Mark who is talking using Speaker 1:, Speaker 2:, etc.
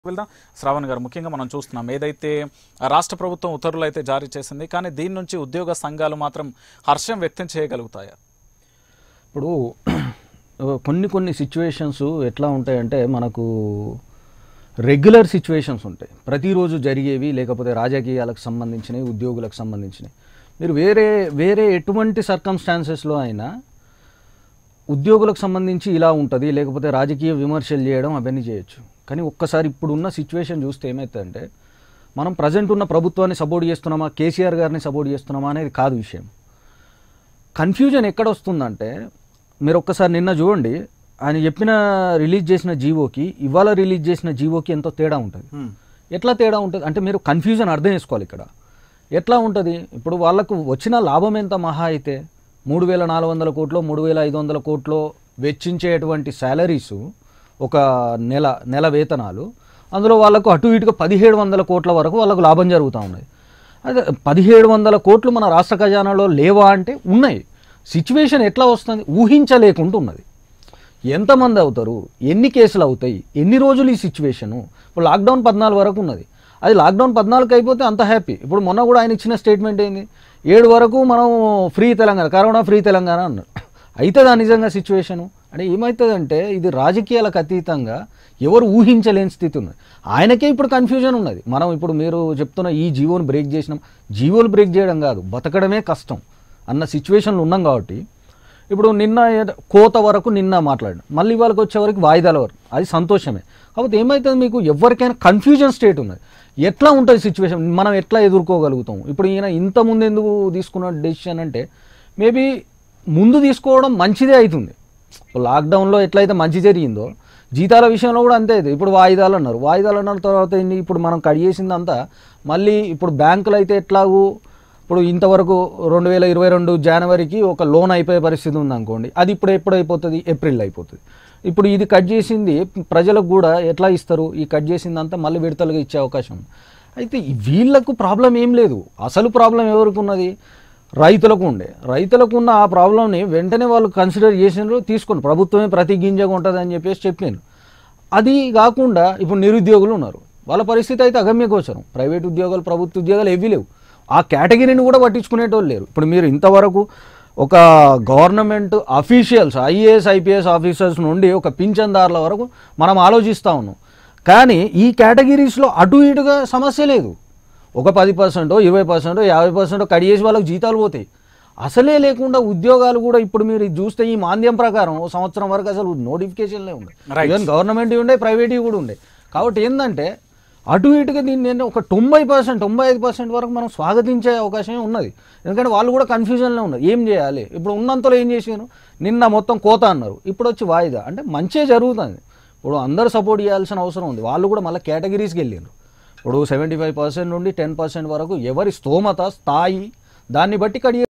Speaker 1: వెళ్దాం శ్రావణ్ గారు ముఖ్యంగా మనం చూస్తున్నాం ఏదైతే రాష్ట్ర ప్రభుత్వం ఉత్తర్వులు అయితే జారీ చేసింది కానీ దీని నుంచి ఉద్యోగ సంఘాలు మాత్రం హర్షం వ్యక్తం చేయగలుగుతాయా
Speaker 2: ఇప్పుడు కొన్ని కొన్ని సిచ్యువేషన్స్ ఎట్లా ఉంటాయంటే మనకు రెగ్యులర్ సిచ్యువేషన్స్ ఉంటాయి ప్రతిరోజు జరిగేవి లేకపోతే రాజకీయాలకు సంబంధించినవి ఉద్యోగులకు సంబంధించినవి మీరు వేరే వేరే ఎటువంటి సర్కమ్స్టాన్సెస్లో అయినా ఉద్యోగులకు సంబంధించి ఇలా ఉంటుంది లేకపోతే రాజకీయ విమర్శలు చేయడం అవన్నీ చేయొచ్చు కానీ ఒక్కసారి ఇప్పుడున్న సిచ్యువేషన్ చూస్తే ఏమవుతుందంటే మనం ప్రజెంట్ ఉన్న ప్రభుత్వాన్ని సపోర్ట్ చేస్తున్నామా కేసీఆర్ గారిని సపోర్ట్ చేస్తున్నామా అనేది కాదు విషయం కన్ఫ్యూజన్ ఎక్కడ వస్తుందంటే మీరు ఒక్కసారి నిన్న చూడండి ఆయన చెప్పిన రిలీజ్ చేసిన జీవోకి ఇవాళ రిలీజ్ చేసిన జీవోకి ఎంతో తేడా ఉంటుంది ఎట్లా తేడా ఉంటుంది అంటే మీరు కన్ఫ్యూజన్ అర్థం చేసుకోవాలి ఇక్కడ ఎట్లా ఉంటుంది ఇప్పుడు వాళ్ళకు వచ్చిన లాభం ఎంత మహా అయితే మూడు వేల నాలుగు వందల కోట్లు మూడు వేల ఐదు వందల కోట్లు వెచ్చించేటువంటి శాలరీసు ఒక నెల నెల వేతనాలు అందులో వాళ్ళకు అటు ఇటుగా పదిహేడు వందల కోట్ల వరకు వాళ్ళకు లాభం జరుగుతూ ఉన్నది అదే పదిహేడు వందల కోట్లు మన రాష్ట్ర ఖజానాలో లేవా అంటే ఉన్నాయి సిచ్యువేషన్ ఎట్లా వస్తుంది ఊహించలేకుండా ఉన్నది ఎంతమంది అవుతారు ఎన్ని కేసులు అవుతాయి ఎన్ని రోజులు ఈ సిచ్యువేషను ఇప్పుడు లాక్డౌన్ పద్నాలుగు వరకు ఉన్నది అది లాక్డౌన్ పద్నాలుగు అయిపోతే అంత హ్యాపీ ఇప్పుడు మొన్న కూడా ఆయన ఇచ్చిన స్టేట్మెంట్ ఏంది ఏడు వరకు మనం free Telangana corona free Telangana అన్నారు అవుతుందా నిజంగా సిచ్యువేషను అంటే ఏమవుతుందంటే ఇది రాజకీయాలకు అతీతంగా ఎవరు ఊహించలేని స్థితి ఉన్నది ఆయనకే ఇప్పుడు కన్ఫ్యూజన్ ఉన్నది మనం ఇప్పుడు మీరు చెప్తున్న ఈ జీవోని బ్రేక్ చేసినాం జీవోలు బ్రేక్ చేయడం కాదు బతకడమే కష్టం అన్న సిచ్యువేషన్లు ఉన్నాం కాబట్టి ఇప్పుడు నిన్న ఏద- కోత వరకు నిన్న మాట్లాడిన మళ్ళీ వాళ్ళకి వచ్చే వరకు వాయిదాల వరకు అది సంతోషమే కాబట్టి ఏమవుతుంది మీకు ఎవరికైనా కన్ఫ్యూజన్ స్టేట్ ఉన్నది ఎట్లా ఉంటుంది సిచ్యువేషన్ మనం ఎట్లా ఎదుర్కోగలుగుతాం ఇప్పుడు ఈయన ఇంత ముందు ఎందుకు తీసుకున్న డెసిషన్ అంటే మేబీ ముందు తీసుకోవడం మంచిదే అవుతుంది లాక్డౌన్లో ఎట్లయితే మంచి జరిగిందో జీతాల విషయంలో కూడా అంతే అయితే ఇప్పుడు వాయిదాలు అన్నారు వాయిదాలు అన్న తర్వాత ఏంది ఇప్పుడు మనం కడిగేసిందంతా మళ్ళీ ఇప్పుడు బ్యాంకులు అయితే ఎట్లాగూ ఇప్పుడు ఇంతవరకు రెండు వేల ఇరవై రెండు జనవరికి ఒక లోన్ అయిపోయే పరిస్థితి ఉంది అది ఇప్పుడు ఎప్పుడు అయిపోతుంది ఏప్రిల్ అయిపోతుంది ఇప్పుడు ఇది కట్ చేసింది ప్రజలకు కూడా ఎట్లా ఇస్తారు ఈ కట్ చేసిందంతా మళ్ళీ విడతలుగా ఇచ్చే అవకాశం ఉంది. అయితే ఈ వీళ్ళకు ప్రాబ్లం ఏం లేదు అసలు ప్రాబ్లం ఎవరికి ఉన్నది రైతులకు ఉండే రైతులకు ఉన్న ఆ ప్రాబ్లంని వెంటనే వాళ్ళు కన్సిడర్ చేసినారు తీసుకోండి ప్రభుత్వమే ప్రతి గింజగా ఉంటుంది అని చెప్పేసి చెప్పాను అది కాకుండా ఇప్పుడు నిరుద్యోగులు ఉన్నారు వాళ్ళ పరిస్థితి అయితే అగమ్యగోచరం ప్రైవేట్ ఉద్యోగాలు ప్రభుత్వ ఉద్యోగాలు ఏవీ లేవు ఆ కేటగిరీని కూడా పట్టించుకునేటోళ్ళు లేరు ఇప్పుడు మీరు ఇంతవరకు ఒక government officials IAS IPS officers నుండి ఒక పింఛన్దారుల వరకు మనం ఆలోచిస్తూ ఉన్నాం కానీ ఈ కేటగిరీస్లో అటు ఇటుగా సమస్య లేదు ఒక పది పర్సెంటో ఇరవై పర్సెంటో యాభై పర్సెంటో కడిగేసి వాళ్ళకి జీతాలు పోతాయి అసలే లేకుండా ఉద్యోగాలు కూడా ఇప్పుడు మీరు ఇది చూస్తే ఈ మాంద్యం ప్రకారం ఓ సంవత్సరం వరకు అసలు నోటిఫికేషన్లే ఉండే
Speaker 1: Right.
Speaker 2: ఈవెన్ గవర్నమెంట్ ఉండే ప్రైవేట్ కూడా ఉండే కాబట్టి ఏంటంటే అటు ఇటుగా దీన్ని నేను ఒక తొంభై పర్సెంట్ తొంభై ఐదు పర్సెంట్ వరకు మనం స్వాగతించే అవకాశం ఉన్నది ఎందుకంటే వాళ్ళు కూడా కన్ఫ్యూజన్లో ఉన్నారు ఏం చేయాలి ఇప్పుడు ఉన్నంతలో ఏం చేసారు నిన్న మొత్తం కోత అన్నారు ఇప్పుడు వచ్చి వాయిదా అంటే మంచే జరుగుతుంది ఇప్పుడు అందరూ సపోర్ట్ చేయాల్సిన అవసరం ఉంది వాళ్ళు కూడా మళ్ళీ కేటగిరీస్కి వెళ్ళారు ఇప్పుడు సెవెంటీ ఫైవ్ పర్సెంట్ నుండి టెన్ పర్సెంట్ వరకు ఎవరి స్తోమత స్థాయి దాన్ని బట్టి కడిగే